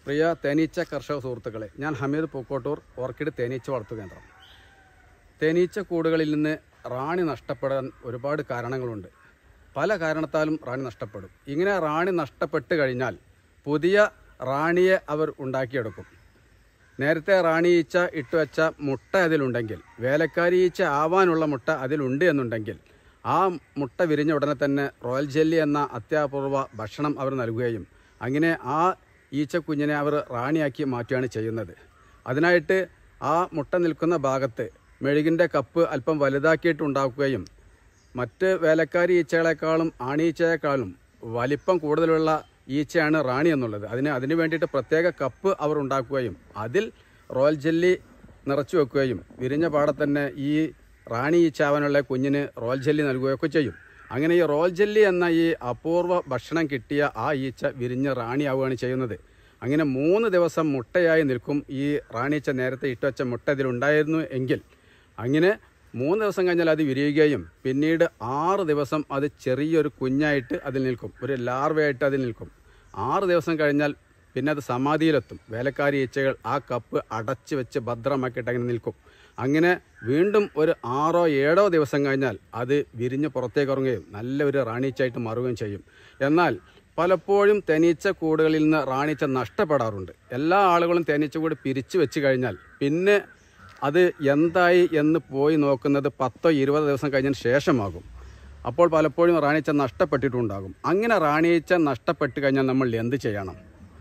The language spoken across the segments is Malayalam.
പ്രിയ തേനീച്ച കർഷക സുഹൃത്തുക്കളെ ഞാൻ ഹമീദ് പൂക്കോട്ടൂർ ഓർക്കിഡ് തേനീച്ച വളർത്തു കേന്ദ്രം തേനീച്ച കൂടുകളിൽ നിന്ന് റാണി നഷ്ടപ്പെടാൻ ഒരുപാട് കാരണങ്ങളുണ്ട് പല കാരണത്താലും റാണി നഷ്ടപ്പെടും ഇങ്ങനെ റാണി നഷ്ടപ്പെട്ട് കഴിഞ്ഞാൽ പുതിയ റാണിയെ അവർ ഉണ്ടാക്കിയെടുക്കും നേരത്തെ റാണി ഈച്ച ഇട്ടുവച്ച മുട്ട അതിലുണ്ടെങ്കിൽ വേലക്കാരി ഈച്ച ആവാനുള്ള മുട്ട അതിലുണ്ട് എന്നുണ്ടെങ്കിൽ ആ മുട്ട വിരിഞ്ഞ ഉടനെ തന്നെ റോയൽ ജെല്ലി എന്ന അത്യാപൂർവ ഭക്ഷണം അവർ നൽകുകയും അങ്ങനെ ആ ഈച്ച കുഞ്ഞിനെ അവർ റാണിയാക്കി മാറ്റുകയാണ് ചെയ്യുന്നത് അതിനായിട്ട് ആ മുട്ട നിൽക്കുന്ന ഭാഗത്ത് മെഴുകിൻ്റെ കപ്പ് അല്പം വലുതാക്കിയിട്ട് ഉണ്ടാക്കുകയും മറ്റ് വേലക്കാരി ഈച്ചകളെക്കാളും ആണീച്ചയെക്കാളും വലിപ്പം കൂടുതലുള്ള ഈച്ചയാണ് റാണി എന്നുള്ളത് അതിന് അതിന് വേണ്ടിയിട്ട് പ്രത്യേക കപ്പ് അവർ ഉണ്ടാക്കുകയും അതിൽ റോയൽ ജെല്ലി നിറച്ചു വെക്കുകയും വിരിഞ്ഞ പാടെ തന്നെ ഈ റാണി ഈച്ചാവാനുള്ള കുഞ്ഞിന് റോയൽ ജെല്ലി നൽകുകയൊക്കെ ചെയ്യും അങ്ങനെ ഈ റോയൽ ജെല്ലി എന്ന ഈ അപൂർവ ഭക്ഷണം കിട്ടിയ ആ ഈച്ച വിരിഞ്ഞ് റാണിയാവുകയാണ് ചെയ്യുന്നത് അങ്ങനെ മൂന്ന് ദിവസം മുട്ടയായി നിൽക്കും ഈ റാണീച്ച നേരത്തെ ഇട്ടുവച്ച മുട്ട ഇതിലുണ്ടായിരുന്നു എങ്കിൽ അങ്ങനെ മൂന്ന് ദിവസം കഴിഞ്ഞാൽ അത് വിരിയുകയും പിന്നീട് ആറ് ദിവസം അത് ചെറിയൊരു കുഞ്ഞായിട്ട് അതിൽ നിൽക്കും ഒരു ലാർവയായിട്ട് അതിൽ നിൽക്കും ആറ് ദിവസം കഴിഞ്ഞാൽ പിന്നെ അത് സമാധിയിലെത്തും വേലക്കാരി ഈച്ചകൾ ആ കപ്പ് അടച്ചു വെച്ച് ഭദ്രമാക്കിയിട്ട് അങ്ങനെ നിൽക്കും അങ്ങനെ വീണ്ടും ഒരു ആറോ ഏഴോ ദിവസം കഴിഞ്ഞാൽ അത് വിരിഞ്ഞ് പുറത്തേക്ക് ഇറങ്ങുകയും നല്ല ഒരു റാണീച്ചായിട്ട് മാറുകയും ചെയ്യും എന്നാൽ പലപ്പോഴും തേനീച്ച കൂടുകളിൽ നിന്ന് റാണീച്ച നഷ്ടപ്പെടാറുണ്ട് എല്ലാ ആളുകളും തേനീച്ച കൂട് പിരിച്ചു വെച്ച് കഴിഞ്ഞാൽ പിന്നെ അത് എന്തായി എന്ന് പോയി നോക്കുന്നത് പത്തോ ഇരുപതോ ദിവസം കഴിഞ്ഞതിന് ശേഷമാകും അപ്പോൾ പലപ്പോഴും റാണീച്ച നഷ്ടപ്പെട്ടിട്ടുണ്ടാകും അങ്ങനെ റാണീച്ച നഷ്ടപ്പെട്ട് കഴിഞ്ഞാൽ നമ്മൾ എന്ത് ചെയ്യണം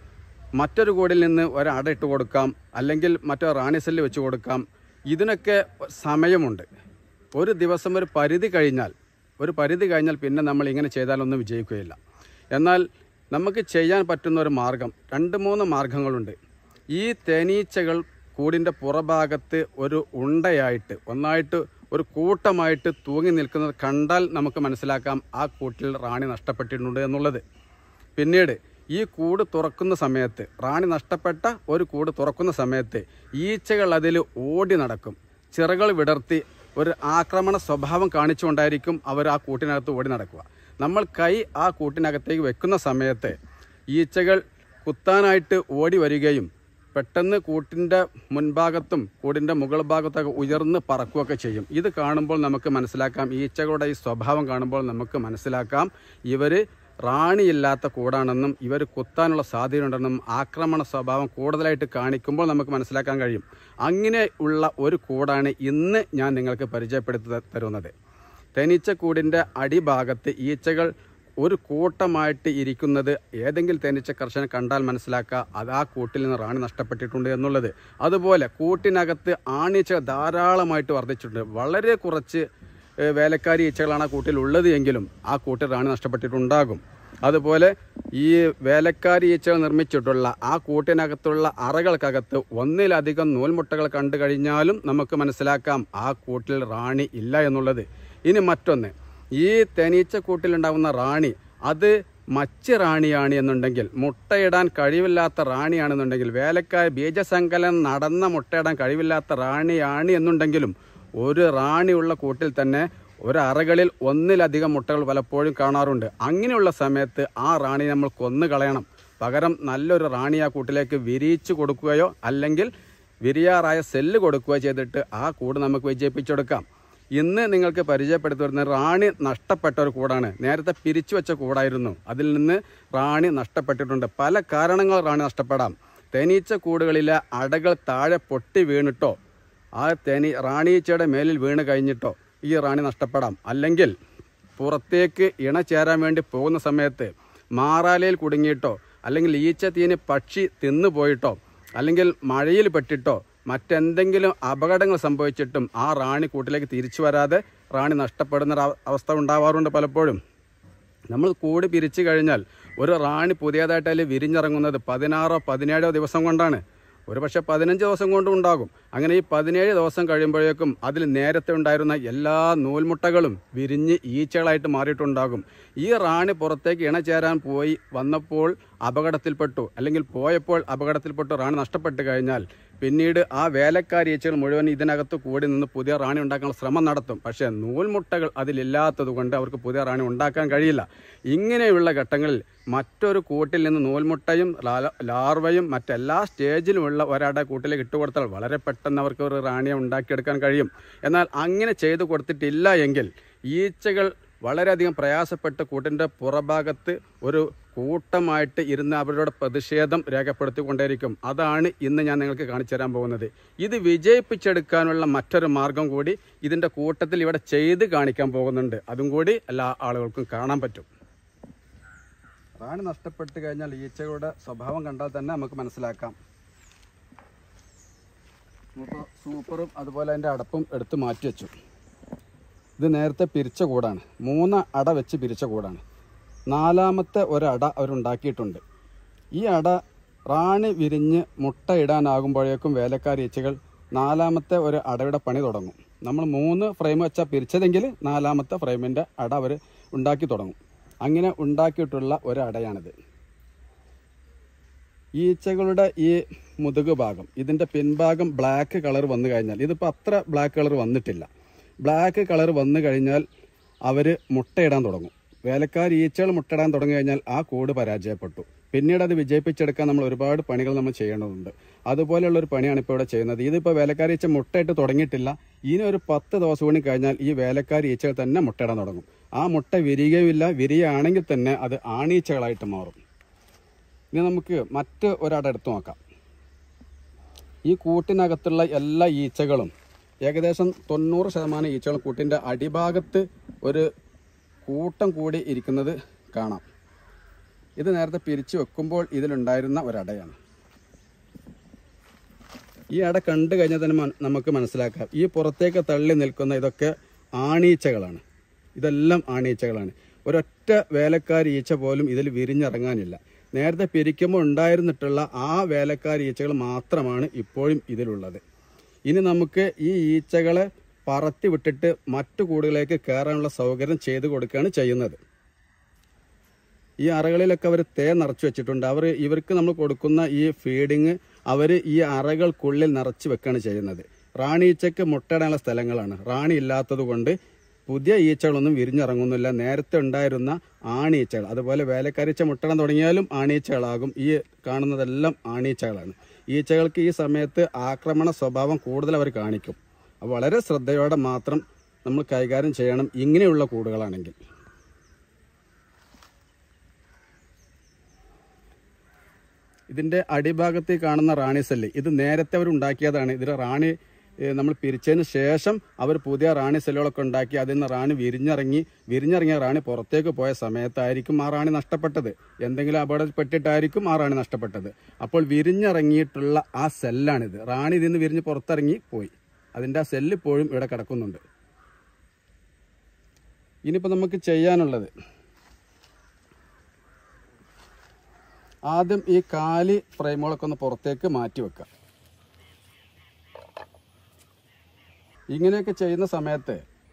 മറ്റൊരു കൂടിൽ നിന്ന് ഒരട ഇട്ട് കൊടുക്കാം അല്ലെങ്കിൽ മറ്റോ റാണി സെല്ല് വെച്ച് കൊടുക്കാം ഇതിനൊക്കെ സമയമുണ്ട് ഒരു ദിവസം ഒരു പരിധി കഴിഞ്ഞാൽ ഒരു പരിധി കഴിഞ്ഞാൽ പിന്നെ നമ്മൾ ഇങ്ങനെ ചെയ്താലൊന്നും വിജയിക്കുകയില്ല എന്നാൽ നമുക്ക് ചെയ്യാൻ പറ്റുന്ന ഒരു മാർഗം രണ്ട് മൂന്ന് മാർഗങ്ങളുണ്ട് ഈ തേനീച്ചകൾ കൂടിൻ്റെ പുറഭാഗത്ത് ഒരു ഉണ്ടയായിട്ട് ഒന്നായിട്ട് ഒരു കൂട്ടമായിട്ട് തൂങ്ങി നിൽക്കുന്നത് കണ്ടാൽ നമുക്ക് മനസ്സിലാക്കാം ആ കൂട്ടിൽ റാണി നഷ്ടപ്പെട്ടിട്ടുണ്ട് എന്നുള്ളത് പിന്നീട് ഈ കൂട് തുറക്കുന്ന സമയത്ത് റാണി നഷ്ടപ്പെട്ട ഒരു കൂട് തുറക്കുന്ന സമയത്ത് ഈച്ചകൾ അതിൽ ഓടി നടക്കും ചിറകൾ വിടർത്തി ഒരു ആക്രമണ സ്വഭാവം കാണിച്ചുകൊണ്ടായിരിക്കും അവർ ആ കൂട്ടിനകത്ത് ഓടി നടക്കുക നമ്മൾ കൈ ആ കൂട്ടിനകത്തേക്ക് വെക്കുന്ന സമയത്ത് ഈച്ചകൾ കുത്താനായിട്ട് ഓടി വരികയും പെട്ടെന്ന് കൂട്ടിൻ്റെ മുൻഭാഗത്തും കൂടിൻ്റെ മുകൾ ഭാഗത്തൊക്കെ ഉയർന്ന് പറക്കുകയൊക്കെ ചെയ്യും ഇത് കാണുമ്പോൾ നമുക്ക് മനസ്സിലാക്കാം ഈച്ചകളുടെ ഈ സ്വഭാവം കാണുമ്പോൾ നമുക്ക് മനസ്സിലാക്കാം ഇവർ റാണിയില്ലാത്ത കൂടാണെന്നും ഇവർ കുത്താനുള്ള സാധ്യതയുണ്ടെന്നും ആക്രമണ സ്വഭാവം കൂടുതലായിട്ട് കാണിക്കുമ്പോൾ നമുക്ക് മനസ്സിലാക്കാൻ കഴിയും അങ്ങനെ ഉള്ള ഒരു കൂടാണ് ഇന്ന് ഞാൻ നിങ്ങൾക്ക് പരിചയപ്പെടുത്തി തരുന്നത് തേനീച്ചക്കൂടിൻ്റെ അടിഭാഗത്ത് ഈച്ചകൾ ഒരു കൂട്ടമായിട്ട് ഇരിക്കുന്നത് ഏതെങ്കിലും തേനീച്ച കർഷകനെ കണ്ടാൽ മനസ്സിലാക്കുക അത് ആ കൂട്ടിൽ നിന്ന് റാണി നഷ്ടപ്പെട്ടിട്ടുണ്ട് എന്നുള്ളത് അതുപോലെ കൂട്ടിനകത്ത് ആണീച്ച ധാരാളമായിട്ട് വർദ്ധിച്ചിട്ടുണ്ട് വളരെ കുറച്ച് ഏഹ്, വേലക്കാരി ഈച്ചകളാണ് ആ കൂട്ടിൽ ഉള്ളത് എങ്കിലും ആ കൂട്ടിൽ റാണി നഷ്ടപ്പെട്ടിട്ടുണ്ടാകും അതുപോലെ ഈ വേലക്കാരി ഈച്ചകൾ നിർമ്മിച്ചിട്ടുള്ള ആ കൂട്ടിനകത്തുള്ള അറകൾക്കകത്ത് ഒന്നിലധികം നൂൽമുട്ടകൾ കണ്ടു കഴിഞ്ഞാലും നമുക്ക് മനസ്സിലാക്കാം ആ കൂട്ടിൽ റാണി ഇല്ല എന്നുള്ളത് ഇനി മറ്റൊന്ന് ഈ തേനീച്ച കൂട്ടിലുണ്ടാകുന്ന റാണി അത് മച്ച് റാണിയാണ് എന്നുണ്ടെങ്കിൽ മുട്ടയിടാൻ കഴിവില്ലാത്ത റാണിയാണെന്നുണ്ടെങ്കിൽ വേലക്കായ ബീജസങ്കലനം നടന്ന മുട്ടയിടാൻ കഴിവില്ലാത്ത റാണിയാണ് എന്നുണ്ടെങ്കിലും ഒരു റാണിയുള്ള കൂട്ടിൽ തന്നെ ഒരു അറകളിൽ ഒന്നിലധികം മുട്ടകൾ പലപ്പോഴും കാണാറുണ്ട് അങ്ങനെയുള്ള സമയത്ത് ആ റാണി നമ്മൾ കൊന്നു കളയണം പകരം നല്ലൊരു റാണി ആ കൂട്ടിലേക്ക് വിരിയിച്ചു കൊടുക്കുകയോ അല്ലെങ്കിൽ വിരിയാറായ സെല്ല് കൊടുക്കുകയോ ചെയ്തിട്ട് ആ കൂട് നമുക്ക് വിജയിപ്പിച്ചെടുക്കാം ഇന്ന് നിങ്ങൾക്ക് പരിചയപ്പെടുത്തി വരുന്ന റാണി നഷ്ടപ്പെട്ട ഒരു കൂടാണ് നേരത്തെ പിരിച്ചു വെച്ച കൂടായിരുന്നു അതിൽ നിന്ന് റാണി നഷ്ടപ്പെട്ടിട്ടുണ്ട് പല കാരണങ്ങൾ റാണി നഷ്ടപ്പെടാം തേനീച്ച കൂടുകളിലെ അടകൾ താഴെ പൊട്ടി വീണിട്ടോ ആ തേനീ റാണീച്ചയുടെ മേലിൽ വീണ് കഴിഞ്ഞിട്ടോ ഈ റാണി നഷ്ടപ്പെടാം അല്ലെങ്കിൽ പുറത്തേക്ക് ഇണ ചേരാൻ വേണ്ടി പോകുന്ന സമയത്ത് മാറാലയിൽ കുടുങ്ങിയിട്ടോ അല്ലെങ്കിൽ ഈച്ച തീന് പക്ഷി തിന്നു പോയിട്ടോ അല്ലെങ്കിൽ മഴയിൽ പെട്ടിട്ടോ മറ്റെന്തെങ്കിലും അപകടങ്ങൾ സംഭവിച്ചിട്ടും ആ റാണി കൂട്ടിലേക്ക് തിരിച്ചു വരാതെ റാണി നഷ്ടപ്പെടുന്ന ഒരു അവ- അവസ്ഥ ഉണ്ടാവാറുണ്ട് പലപ്പോഴും നമ്മൾ കൂടി പിരിച്ചു കഴിഞ്ഞാൽ ഒരു റാണി പുതിയതായിട്ട് അതിൽ വിരിഞ്ഞിറങ്ങുന്നത് പതിനാറോ പതിനേഴോ ദിവസം കൊണ്ടാണ് ഒരു പക്ഷേ പതിനഞ്ച് ദിവസം കൊണ്ടും ഉണ്ടാകും അങ്ങനെ ഈ പതിനേഴ് ദിവസം കഴിയുമ്പോഴേക്കും അതിൽ നേരത്തെ ഉണ്ടായിരുന്ന എല്ലാ നൂൽമുട്ടകളും വിരിഞ്ഞ് ഈച്ചകളായിട്ട് മാറിയിട്ടുണ്ടാകും ഈ റാണി പുറത്തേക്ക് ഇണ ചേരാൻ പോയി വന്നപ്പോൾ അപകടത്തിൽപ്പെട്ടു അല്ലെങ്കിൽ പോയപ്പോൾ അപകടത്തിൽപ്പെട്ടു റാണി നഷ്ടപ്പെട്ട് കഴിഞ്ഞാൽ പിന്നീട് ആ വേലക്കാരി ഈച്ചകൾ മുഴുവൻ ഇതിനകത്ത് കൂടി നിന്ന് പുതിയ റാണി ഉണ്ടാക്കാനുള്ള ശ്രമം നടത്തും പക്ഷേ നൂൽമുട്ടകൾ അതിലില്ലാത്തത് കൊണ്ട് അവർക്ക് പുതിയ റാണി ഉണ്ടാക്കാൻ കഴിയില്ല ഇങ്ങനെയുള്ള ഘട്ടങ്ങളിൽ മറ്റൊരു കൂട്ടിൽ നിന്ന് നൂൽമുട്ടയും ലാ- ലാർവയും മറ്റെല്ലാ സ്റ്റേജിലുമുള്ള ഒരാടെ കൂട്ടിലേക്ക് ഇട്ടുകൊടുത്താൽ വളരെ പെട്ടെന്ന് അവർക്ക് ഒരു റാണിയെ ഉണ്ടാക്കിയെടുക്കാൻ കഴിയും എന്നാൽ അങ്ങനെ ചെയ്തു കൊടുത്തിട്ടില്ല എങ്കിൽ ഈച്ചകൾ വളരെയധികം പ്രയാസപ്പെട്ട് കൂട്ടിൻ്റെ പുറഭാഗത്ത് ഒരു കൂട്ടമായിട്ട് ഇരുന്ന് അവരുടെ പ്രതിഷേധം രേഖപ്പെടുത്തിക്കൊണ്ടേയിരിക്കും അതാണ് ഇന്ന് ഞാൻ നിങ്ങൾക്ക് കാണിച്ചു തരാൻ പോകുന്നത് ഇത് വിജയിപ്പിച്ചെടുക്കാനുള്ള മറ്റൊരു മാർഗം കൂടി ഇതിൻ്റെ കൂട്ടത്തിൽ ഇവിടെ ചെയ്ത് കാണിക്കാൻ പോകുന്നുണ്ട് അതും കൂടി എല്ലാ ആളുകൾക്കും കാണാൻ പറ്റും റാണി നഷ്ടപ്പെട്ട് കഴിഞ്ഞാൽ ഈച്ചകളുടെ സ്വഭാവം കണ്ടാൽ തന്നെ നമുക്ക് മനസ്സിലാക്കാം ഇപ്പോൾ സൂപ്പറും അതുപോലെ അതിൻ്റെ അടപ്പും എടുത്ത് മാറ്റി വെച്ചു ഇത് നേരത്തെ പിരിച്ച കൂടാണ് മൂന്ന് അട വെച്ച് പിരിച്ച കൂടാണ് നാലാമത്തെ ഒരട അവരുണ്ടാക്കിയിട്ടുണ്ട് ഈ അട റാണി വിരിഞ്ഞ് മുട്ട ഇടാനാകുമ്പോഴേക്കും വേലക്കാരി ഈച്ചകൾ നാലാമത്തെ ഒരു അടയുടെ പണി തുടങ്ങും നമ്മൾ മൂന്ന് ഫ്രെയിം വെച്ചാൽ പിരിച്ചതെങ്കിൽ നാലാമത്തെ ഫ്രെയിമിൻ്റെ അട അവർ ഉണ്ടാക്കി തുടങ്ങും അങ്ങനെ ഉണ്ടാക്കിയിട്ടുള്ള ഒരു അടയാണിത് ഈച്ചകളുടെ ഈ മുതുക് ഭാഗം ഇതിൻ്റെ പിൻഭാഗം ബ്ലാക്ക് കളർ വന്നു കഴിഞ്ഞാൽ ഇതിപ്പോൾ അത്ര ബ്ലാക്ക് കളർ വന്നിട്ടില്ല ബ്ലാക്ക് കളർ വന്നു കഴിഞ്ഞാൽ അവർ മുട്ടയിടാൻ തുടങ്ങും വേലക്കാർ ഈച്ചകൾ മുട്ടയിടാൻ തുടങ്ങി കഴിഞ്ഞാൽ ആ കൂട് പരാജയപ്പെട്ടു പിന്നീട് അത് വിജയിപ്പിച്ചെടുക്കാൻ നമ്മൾ ഒരുപാട് പണികൾ നമ്മൾ ചെയ്യേണ്ടതുണ്ട് അതുപോലെയുള്ള ഒരു പണിയാണ് ഇപ്പോൾ ഇവിടെ ചെയ്യുന്നത് ഇതിപ്പോൾ വേലക്കാരി ഈച്ച മുട്ടയിട്ട് തുടങ്ങിയിട്ടില്ല ഇനി ഒരു പത്ത് ദിവസം കൂടി കഴിഞ്ഞാൽ ഈ വേലക്കാരി ഈച്ചകൾ തന്നെ മുട്ടയിടാൻ തുടങ്ങും ആ മുട്ട വിരിയുകയുമില്ല വിരിയുകയാണെങ്കിൽ തന്നെ അത് ആണീച്ചകളായിട്ട് മാറും ഇനി നമുക്ക് മറ്റ് ഒരട എടുത്തു നോക്കാം ഈ കൂട്ടിനകത്തുള്ള എല്ലാ ഈച്ചകളും ഏകദേശം തൊണ്ണൂറ് ശതമാനം ഈച്ചകളും കൂട്ടിൻ്റെ അടിഭാഗത്ത് ഒരു കൂട്ടം കൂടി ഇരിക്കുന്നത് കാണാം ഇത് നേരത്തെ പിരിച്ചു വെക്കുമ്പോൾ ഇതിലുണ്ടായിരുന്ന ഒരടയാണ് ഈ അട കണ്ടു കഴിഞ്ഞാൽ തന്നെ മന- നമുക്ക് മനസ്സിലാക്കാം ഈ പുറത്തേക്ക് തള്ളി നിൽക്കുന്ന ഇതൊക്കെ ആണീച്ചകളാണ് ഇതെല്ലാം ആണീച്ചകളാണ് ഒരൊറ്റ വേലക്കാരി ഈച്ച പോലും ഇതിൽ വിരിഞ്ഞിറങ്ങാനില്ല നേരത്തെ പിരിക്കുമ്പോൾ ഉണ്ടായിരുന്നിട്ടുള്ള ആ വേലക്കാരി ഈച്ചകൾ മാത്രമാണ് ഇപ്പോഴും ഇതിലുള്ളത് ഇനി നമുക്ക് ഈ ഈച്ചകളെ പറത്തി വിട്ടിട്ട് മറ്റു കൂടുകളിലേക്ക് കയറാനുള്ള സൗകര്യം ചെയ്തു കൊടുക്കുകയാണ് ചെയ്യുന്നത് ഈ അറകളിലൊക്കെ അവർ തേ നിറച്ച് വെച്ചിട്ടുണ്ട് അവർ ഇവർക്ക് നമ്മൾ കൊടുക്കുന്ന ഈ ഫീഡിങ് അവർ ഈ അറകൾക്കുള്ളിൽ നിറച്ച് വെക്കുകയാണ് ചെയ്യുന്നത് റാണി ഈച്ചയ്ക്ക് മുട്ടയിടാനുള്ള സ്ഥലങ്ങളാണ് റാണി ഇല്ലാത്തത് കൊണ്ട് പുതിയ ഈച്ചകളൊന്നും വിരിഞ്ഞിറങ്ങുന്നില്ല നേരത്തെ ഉണ്ടായിരുന്ന ആണീച്ചകൾ അതുപോലെ വേലക്കാരീച്ച മുട്ടയിടാൻ തുടങ്ങിയാലും ആണീച്ചകളാകും ഈ കാണുന്നതെല്ലാം ആണീച്ചകളാണ് ഈച്ചകൾക്ക് ഈ സമയത്ത് ആക്രമണ സ്വഭാവം കൂടുതൽ അവർ കാണിക്കും അപ്പോൾ വളരെ ശ്രദ്ധയോടെ മാത്രം നമ്മൾ കൈകാര്യം ചെയ്യണം ഇങ്ങനെയുള്ള കൂടുകളാണെങ്കിൽ ഇതിൻ്റെ അടിഭാഗത്ത് ഈ കാണുന്ന റാണി സെല്ല് ഇത് നേരത്തെ അവർ ഉണ്ടാക്കിയതാണ് ഇതിൽ റാണി ഏഹ്, നമ്മൾ പിരിച്ചതിന് ശേഷം അവർ പുതിയ റാണി സെല്ലുകളൊക്കെ ഉണ്ടാക്കി അതിൽ നിന്ന് റാണി വിരിഞ്ഞിറങ്ങി വിരിഞ്ഞിറങ്ങിയ റാണി പുറത്തേക്ക് പോയ സമയത്തായിരിക്കും ആ റാണി നഷ്ടപ്പെട്ടത് എന്തെങ്കിലും അപകടപ്പെട്ടിട്ടായിരിക്കും ആ റാണി നഷ്ടപ്പെട്ടത് അപ്പോൾ വിരിഞ്ഞിറങ്ങിയിട്ടുള്ള ആ സെല്ലാണിത് റാണി ഇതിൽ നിന്ന് വിരിഞ്ഞ് പുറത്തിറങ്ങി പോയി അതിൻ്റെ ആ സെല്ല് ഇപ്പോഴും ഇവിടെ കിടക്കുന്നുണ്ട് ഇനിയിപ്പോൾ നമുക്ക് ചെയ്യാനുള്ളത് ആദ്യം ഈ കാലി ഫ്രെയിമുകളൊക്കെ ഒന്ന് പുറത്തേക്ക് മാറ്റി വെക്കുക ഇങ്ങനെയൊക്കെ ചെയ്യുന്ന സമയത്ത്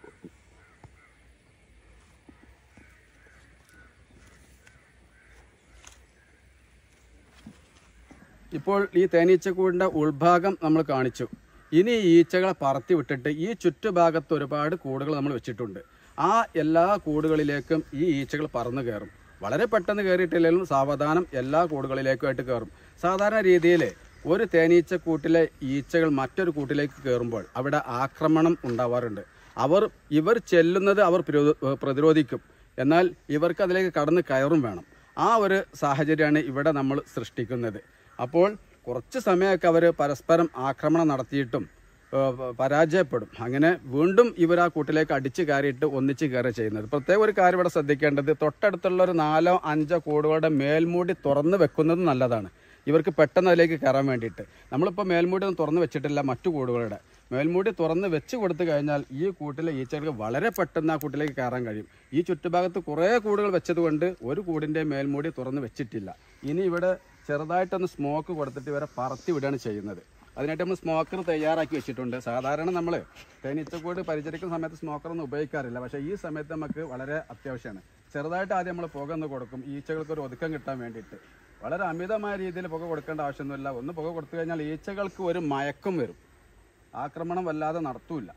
ഇപ്പോൾ ഈ തേനീച്ചക്കൂടിൻ്റെ ഉൾഭാഗം നമ്മൾ കാണിച്ചു ഇനി ഈ ഈച്ചകളെ പറത്തി വിട്ടിട്ട് ഈ ചുറ്റുഭാഗത്ത് ഒരുപാട് കൂടുകൾ നമ്മൾ വെച്ചിട്ടുണ്ട് ആ എല്ലാ കൂടുകളിലേക്കും ഈ ഈച്ചകൾ പറന്നു കയറും വളരെ പെട്ടെന്ന് കയറിയിട്ടില്ലെങ്കിലും സാവധാനം എല്ലാ കൂടുകളിലേക്കുമായിട്ട് കയറും സാധാരണ രീതിയിൽ ഒരു തേനീച്ചക്കൂട്ടിലെ ഈച്ചകൾ മറ്റൊരു കൂട്ടിലേക്ക് കയറുമ്പോൾ അവിടെ ആക്രമണം ഉണ്ടാവാറുണ്ട് അവർ ഇവർ ചെല്ലുന്നത് അവർ പ്രതിരോ- പ്രതിരോധിക്കും എന്നാൽ ഇവർക്ക് അതിലേക്ക് കടന്ന് കയറും വേണം ആ ഒരു സാഹചര്യമാണ് ഇവിടെ നമ്മൾ സൃഷ്ടിക്കുന്നത് അപ്പോൾ കുറച്ച് സമയമൊക്കെ അവർ പരസ്പരം ആക്രമണം നടത്തിയിട്ടും ഏഹ്, പരാജയപ്പെടും അങ്ങനെ വീണ്ടും ഇവർ ആ കൂട്ടിലേക്ക് അടിച്ചു കയറിയിട്ട് ഒന്നിച്ച് കയറി ചെയ്യുന്നത് പ്രത്യേക ഒരു കാര്യം ഇവിടെ ശ്രദ്ധിക്കേണ്ടത് തൊട്ടടുത്തുള്ള ഒരു നാലോ അഞ്ചോ കൂടുകളുടെ മേൽമൂടി തുറന്ന് വെക്കുന്നത് നല്ലതാണ് ഇവർക്ക് പെട്ടെന്ന് അതിലേക്ക് കയറാൻ വേണ്ടിയിട്ട് നമ്മളിപ്പോൾ മേൽമൂടി ഒന്നും തുറന്ന് വെച്ചിട്ടില്ല മറ്റു കൂടുകളുടെ മേൽമൂടി തുറന്ന് വെച്ച് കൊടുത്തു കഴിഞ്ഞാൽ ഈ കൂട്ടിലെ ഈച്ചകൾക്ക് വളരെ പെട്ടെന്ന് ആ കൂട്ടിലേക്ക് കയറാൻ കഴിയും ഈ ചുറ്റുഭാഗത്ത് കുറേ കൂടുകൾ വെച്ചതുകൊണ്ട് ഒരു കൂടിൻ്റെ മേൽമൂടി തുറന്ന് വെച്ചിട്ടില്ല ഇനി ഇവിടെ ചെറുതായിട്ടൊന്ന് സ്മോക്ക് കൊടുത്തിട്ട് ഇവരെ പറത്തി വിടുകയാണ് ചെയ്യുന്നത് അതിനായിട്ട് നമ്മൾ സ്മോക്കർ തയ്യാറാക്കി വെച്ചിട്ടുണ്ട് സാധാരണ നമ്മൾ തേനീച്ചക്കൂട് പരിചരിക്കുന്ന സമയത്ത് സ്മോക്കർ ഒന്നും ഉപയോഗിക്കാറില്ല പക്ഷേ ഈ സമയത്ത് നമുക്ക് വളരെ അത്യാവശ്യമാണ് ചെറുതായിട്ട് ആദ്യം നമ്മൾ പുക ഒന്ന് കൊടുക്കും ഈച്ചകൾക്ക് ഒരു ഒതുക്കം കിട്ടാൻ വേണ്ടിയിട്ട് വളരെ അമിതമായ രീതിയിൽ പുക കൊടുക്കേണ്ട ആവശ്യമൊന്നുമില്ല ഒന്ന് പുക കൊടുത്തു കഴിഞ്ഞാൽ ഈച്ചകൾക്ക് ഒരു മയക്കം വരും ആക്രമണം വല്ലാതെ നടത്തൂല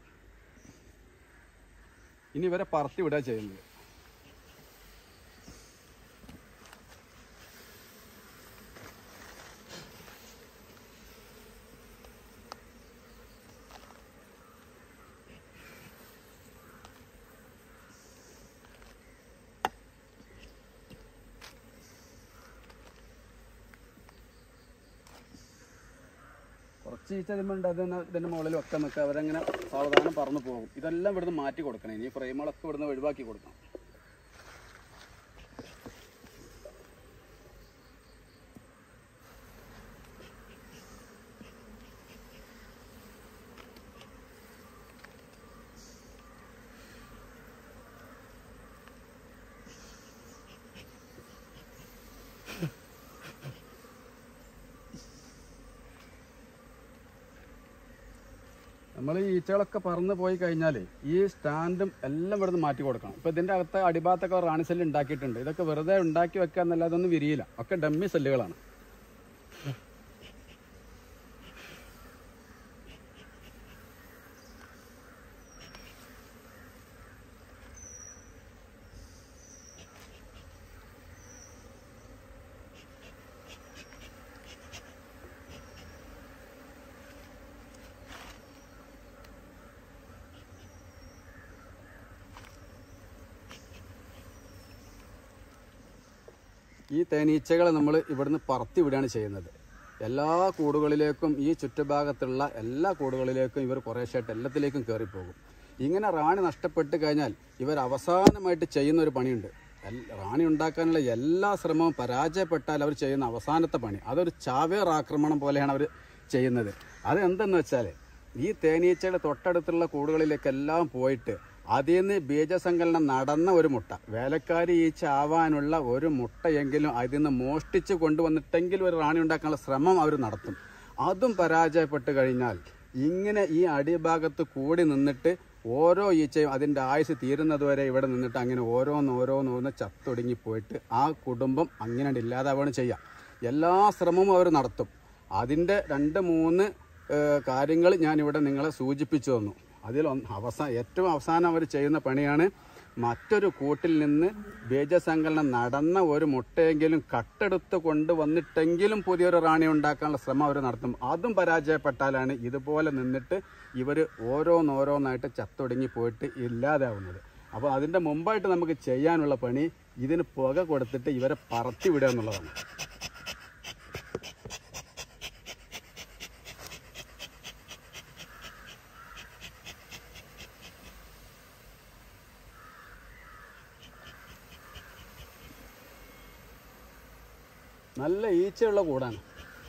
ഇനി ഇവരെ പറത്തി വിടുക ചെയ്യുന്നത് കുറച്ച് ഈച്ച ഇതിമുണ്ട് അതിന് ഇതിന്റെ മുകളിൽ ഒക്കെ നിൽക്കുക അവരങ്ങനെ സാവധാനം പറന്നു പോകും ഇതെല്ലാം ഇവിടുന്ന് മാറ്റി കൊടുക്കണം ഇനി ഫ്രെയിമുകളൊക്കെ ഇവിടുന്ന് ഒഴിവാക്കി കൊടുക്കണം നമ്മൾ ഈ ഈച്ചകളൊക്കെ പറന്ന് പോയി കഴിഞ്ഞാൽ ഈ സ്റ്റാൻഡും എല്ലാം ഇവിടുന്ന് മാറ്റി കൊടുക്കണം ഇപ്പൊ ഇതിന്റെ അകത്ത് അടിഭാഗത്തൊക്കെ റാണി സെല്ല് ഉണ്ടാക്കിയിട്ടുണ്ട് ഇതൊക്കെ വെറുതെ ഉണ്ടാക്കി വെക്കുക എന്നല്ലാതെ ഒന്നും വിരിയില്ല ഒക്കെ ഡമ്മി സെല്ലുകളാണ് ഈ തേനീച്ചകളെ നമ്മൾ ഇവിടുന്ന് പറത്തി വിടുകയാണ് ചെയ്യുന്നത് എല്ലാ കൂടുകളിലേക്കും ഈ ചുറ്റുഭാഗത്തുള്ള എല്ലാ കൂടുകളിലേക്കും ഇവർ കുറേശ്ശായിട്ട് എല്ലാത്തിലേക്കും കയറിപ്പോകും ഇങ്ങനെ റാണി നഷ്ടപ്പെട്ട് കഴിഞ്ഞാൽ ഇവർ അവസാനമായിട്ട് ചെയ്യുന്ന ഒരു പണിയുണ്ട് എൽ- റാണി ഉണ്ടാക്കാനുള്ള എല്ലാ ശ്രമവും പരാജയപ്പെട്ടാൽ അവർ ചെയ്യുന്ന അവസാനത്തെ പണി അതൊരു ചാവേർ ആക്രമണം പോലെയാണ് അവർ ചെയ്യുന്നത് അത് എന്തെന്ന് വെച്ചാൽ ഈ തേനീച്ചയുടെ തൊട്ടടുത്തുള്ള കൂടുകളിലേക്കെല്ലാം പോയിട്ട് അതിൽ നിന്ന് ബീജസങ്കലനം നടന്ന ഒരു മുട്ട വേലക്കാരി ഈച്ച ആവാനുള്ള ഒരു മുട്ടയെങ്കിലും അതിൽ നിന്ന് മോഷ്ടിച്ച് കൊണ്ടുവന്നിട്ടെങ്കിലും ഒരു റാണി ഉണ്ടാക്കാനുള്ള ശ്രമം അവർ നടത്തും അതും പരാജയപ്പെട്ട് കഴിഞ്ഞാൽ ഇങ്ങനെ ഈ അടിഭാഗത്ത് കൂടി നിന്നിട്ട് ഓരോ ഈച്ചയും അതിൻ്റെ ആയുസ് തീരുന്നത് വരെ ഇവിടെ നിന്നിട്ട് അങ്ങനെ ഓരോന്ന് ഓരോന്ന് ഓരോന്ന് ചത്തൊടുങ്ങി പോയിട്ട് ആ കുടുംബം അങ്ങനെ ഇല്ലാതാവുകയാണ് ചെയ്യുക എല്ലാ ശ്രമവും അവർ നടത്തും അതിൻ്റെ രണ്ട് മൂന്ന് കാര്യങ്ങൾ ഞാനിവിടെ നിങ്ങളെ സൂചിപ്പിച്ചു തന്നു അതിൽ ഒന്ന് അവസാന ഏറ്റവും അവസാനം അവർ ചെയ്യുന്ന പണിയാണ് മറ്റൊരു കൂട്ടിൽ നിന്ന് ബീജസങ്കലനം നടന്ന ഒരു മുട്ടയെങ്കിലും കട്ടെടുത്ത് കൊണ്ടുവന്നിട്ടെങ്കിലും പുതിയൊരു റാണി ഉണ്ടാക്കാനുള്ള ശ്രമം അവർ നടത്തും അതും പരാജയപ്പെട്ടാലാണ് ഇതുപോലെ നിന്നിട്ട് ഇവർ ഓരോന്നോരോന്നായിട്ട് ചത്തൊടുങ്ങി പോയിട്ട് ഇല്ലാതാവുന്നത് അപ്പോൾ അതിൻ്റെ മുമ്പായിട്ട് നമുക്ക് ചെയ്യാനുള്ള പണി ഇതിന് പുക കൊടുത്തിട്ട് ഇവരെ പറത്തി വിടുക എന്നുള്ളതാണ് നല്ല ഈച്ചയുള്ള കൂടാണ്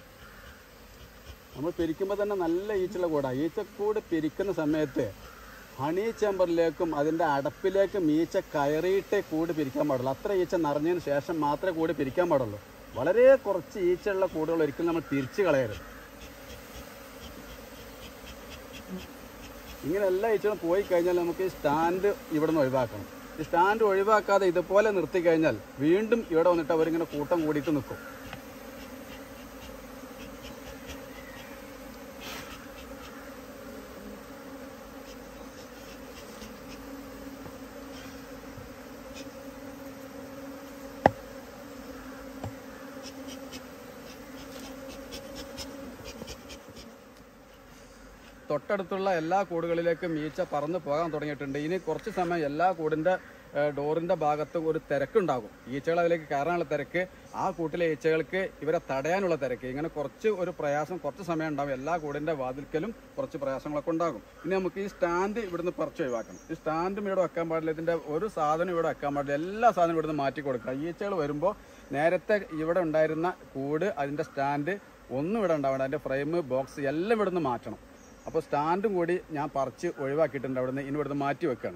നമ്മൾ പിരിക്കുമ്പോൾ തന്നെ നല്ല ഈച്ചയുള്ള കൂടാണ് ഈച്ചക്കൂട് പിരിക്കുന്ന സമയത്ത് ഹണി ചേമ്പറിലേക്കും അതിൻ്റെ അടപ്പിലേക്കും ഈച്ച കയറിയിട്ടേ കൂട് പിരിക്കാൻ പാടുള്ളൂ അത്ര ഈച്ച നിറഞ്ഞതിന് ശേഷം മാത്രമേ കൂട് പിരിക്കാൻ പാടുള്ളൂ വളരെ കുറച്ച് ഈച്ചയുള്ള കൂടുകൾ ഒരിക്കലും നമ്മൾ തിരിച്ചു കളയരുത് ഇങ്ങനെ എല്ലാ ഈച്ചകളും പോയി കഴിഞ്ഞാൽ നമുക്ക് ഈ സ്റ്റാൻഡ് ഇവിടെ നിന്ന് ഒഴിവാക്കണം ഈ സ്റ്റാൻഡ് ഒഴിവാക്കാതെ ഇതുപോലെ നിർത്തി കഴിഞ്ഞാൽ വീണ്ടും ഇവിടെ വന്നിട്ട് അവരിങ്ങനെ കൂട്ടം കൂടിയിട്ട് നിൽക്കും തൊട്ടടുത്തുള്ള എല്ലാ കൂടുകളിലേക്കും ഈച്ച പറന്ന് പോകാൻ തുടങ്ങിയിട്ടുണ്ട് ഇനി കുറച്ച് സമയം എല്ലാ കൂടിന്റെ ഏഹ്, ഡോറിന്റെ ഭാഗത്ത് ഒരു തിരക്കുണ്ടാകും ഈച്ചകൾ അതിലേക്ക് കയറാനുള്ള തിരക്ക് ആ കൂട്ടിലെ ഈച്ചകൾക്ക് ഇവരെ തടയാനുള്ള തിരക്ക് ഇങ്ങനെ കുറച്ച് ഒരു പ്രയാസം കുറച്ച് സമയം ഉണ്ടാകും എല്ലാ കൂടിന്റെ വാതിൽക്കലും കുറച്ച് പ്രയാസങ്ങളൊക്കെ ഉണ്ടാകും ഇനി നമുക്ക് ഈ സ്റ്റാൻഡ് ഇവിടുന്ന് പറിച്ച് ഒഴിവാക്കണം ഈ സ്റ്റാൻഡും ഇവിടെ വെക്കാൻ പാടില്ല ഇതിന്റെ ഒരു സാധനം ഇവിടെ വെക്കാൻ പാടില്ല എല്ലാ സാധനവും ഇവിടുന്ന് മാറ്റി കൊടുക്കുക ഈച്ചകൾ വരുമ്പോൾ നേരത്തെ ഇവിടെ ഉണ്ടായിരുന്ന കൂട് അതിന്റെ സ്റ്റാൻഡ് ഒന്നും ഇവിടെ ഉണ്ടാവണം അതിന്റെ ഫ്രെയിം ബോക്സ് എല്ലാം ഇവിടുന്ന് മാറ്റണം അപ്പോൾ സ്റ്റാൻഡും കൂടി ഞാൻ പറിച്ച് ഒഴിവാക്കിയിട്ടുണ്ട് അവിടുന്ന് ഇനി ഇവിടുന്ന് മാറ്റി വെക്കുകയാണ്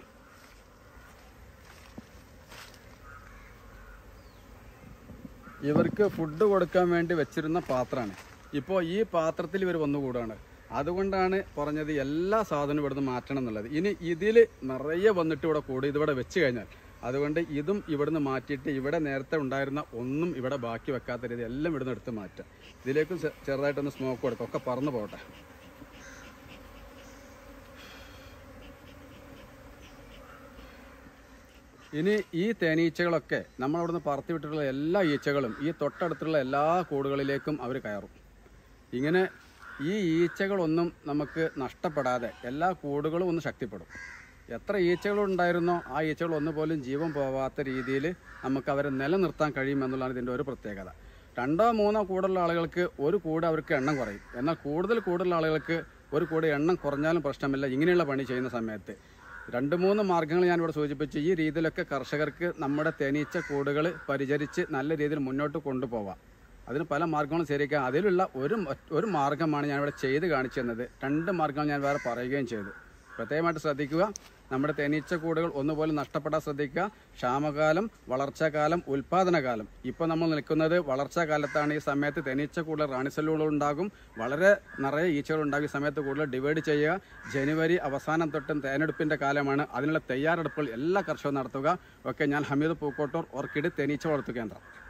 ഇവർക്ക് ഫുഡ് കൊടുക്കാൻ വേണ്ടി വെച്ചിരുന്ന പാത്രമാണ് ഇപ്പോൾ ഈ പാത്രത്തിൽ ഇവർ വന്നുകൂടാണ് അതുകൊണ്ടാണ് പറഞ്ഞത് എല്ലാ സാധനവും ഇവിടുന്ന് മാറ്റണം എന്നുള്ളത് ഇനി ഇതിൽ നിറയെ വന്നിട്ട് ഇവിടെ കൂടി ഇതിവിടെ വെച്ച് കഴിഞ്ഞാൽ അതുകൊണ്ട് ഇതും ഇവിടുന്ന് മാറ്റിയിട്ട് ഇവിടെ നേരത്തെ ഉണ്ടായിരുന്ന ഒന്നും ഇവിടെ ബാക്കി വെക്കാത്ത രീതി എല്ലാം ഇവിടുന്ന് എടുത്ത് മാറ്റുക ഇതിലേക്കും ചെ- ചെറുതായിട്ടൊന്ന് സ്മോക്ക് കൊടുക്കുക ഒക്കെ പറന്ന് പോകട്ടെ ഇനി ഈ തേനീച്ചകളൊക്കെ നമ്മളവിടുന്ന് പറത്തി വിട്ടിട്ടുള്ള എല്ലാ ഈച്ചകളും ഈ തൊട്ടടുത്തുള്ള എല്ലാ കൂടുകളിലേക്കും അവർ കയറും ഇങ്ങനെ ഈ ഈച്ചകളൊന്നും നമുക്ക് നഷ്ടപ്പെടാതെ എല്ലാ കൂടുകളും ഒന്ന് ശക്തിപ്പെടും എത്ര ഈച്ചകളുണ്ടായിരുന്നോ ആ ഈച്ചകൾ ഒന്നുപോലും ജീവൻ പോവാത്ത രീതിയിൽ നമുക്ക് അവരെ നിലനിർത്താൻ കഴിയുമെന്നുള്ളതാണ് ഇതിൻ്റെ ഒരു പ്രത്യേകത രണ്ടോ മൂന്നോ കൂടുള്ള ആളുകൾക്ക് ഒരു കൂട് അവർക്ക് എണ്ണം കുറയും എന്നാൽ കൂടുതൽ കൂടുള്ള ആളുകൾക്ക് ഒരു കൂട് എണ്ണം കുറഞ്ഞാലും പ്രശ്നമില്ല ഇങ്ങനെയുള്ള പണി ചെയ്യുന്ന സമയത്ത് രണ്ട് മൂന്ന് മാർഗ്ഗങ്ങൾ ഞാൻ ഇവിടെ സൂചിപ്പിച്ചു ഈ രീതിയിലൊക്കെ കർഷകർക്ക് നമ്മുടെ തേനീച്ച കൂടുകൾ പരിചരിച്ച് നല്ല രീതിയിൽ മുന്നോട്ട് കൊണ്ടുപോവാം അതിന് പല മാർഗ്ഗങ്ങളും ശരിക്കാം അതിലുള്ള ഒരു മ- ഒരു മാർഗ്ഗമാണ് ഞാൻ ഇവിടെ ചെയ്ത് കാണിച്ചു തന്നത് രണ്ട് മാർഗ്ഗങ്ങൾ ഞാൻ വേറെ പറയുകയും ചെയ്തു പ്രത്യേകമായിട്ട് ശ്രദ്ധിക്കുക നമ്മുടെ തേനീച്ച കൂടുകൾ ഒന്നുപോലും നഷ്ടപ്പെടാൻ ശ്രദ്ധിക്കുക ക്ഷാമകാലം വളർച്ചാകാലം ഉൽപാദനകാലം ഇപ്പോൾ നമ്മൾ നിൽക്കുന്നത് വളർച്ചാ കാലത്താണ് ഈ സമയത്ത് തേനീച്ച കൂടുതൽ റാണിസെല്ലുകൾ ഉണ്ടാകും വളരെ നിറയെ ഈച്ചകൾ ഉണ്ടാകും ഈ സമയത്ത് കൂടുതൽ ഡിവൈഡ് ചെയ്യുക ജനുവരി അവസാനം തൊട്ടും തേനെടുപ്പിൻ്റെ കാലമാണ് അതിനുള്ള തയ്യാറെടുപ്പുകൾ എല്ലാ കർഷകരും നടത്തുക ഓക്കെ ഞാൻ ഹമീദ് പൂക്കോട്ടൂർ ഓർക്കിഡ് തേനീച്ച വളർത്തു കേന്ദ്രം